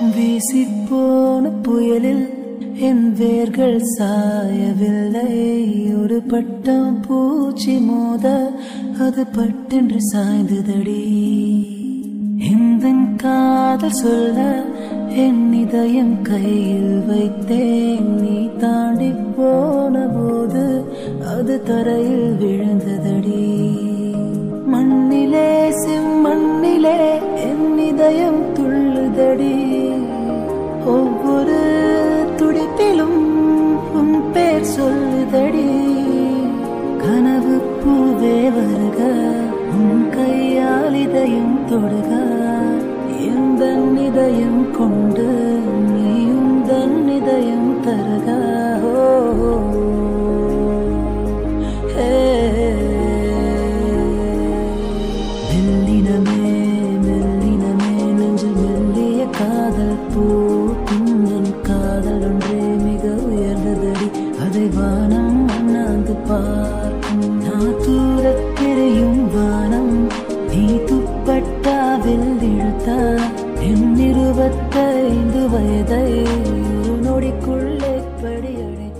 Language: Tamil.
வீசிப்போன புயலில் என் வேர்கள் சாயவில்லை ஒரு பட்டம் பூச்சி மோத அது பட்டென்று சாய்ந்ததடி இந்த காதல் சொல்ல என் இதயம் கையில் வைத்தேன் நீ தாண்டி போன போது அது தரையில் விழுந்ததடி மண்ணிலே செம்மண்ணிலே என் இதயம் துள்ளுதடி ஒவ்வொரு துடிப்பிலும் உன் பேர் சொல்லுதடி கனவு பூவே வருக உன் கையால் இதயம் தொடுக எந்த இதயம் கொண்டு நீ உந்தன் இதயம் தருக ஓ, ஹே. மெல்லினமே மெல்லினமே நெஞ்சில் மெல்லிய காதல் பூ குந்தன் காதல் ஒன்றே மிக உயர்ந்ததடி அதை வானம் அண்ணாந்து பார்க்கும் நான் தூரத் தெரியும் வானம் நீ துப்பட்டாவில் இழுத்தா என் இருபத்தைந்து வயதை ஒரு நொடிக்குள்ளே படியடை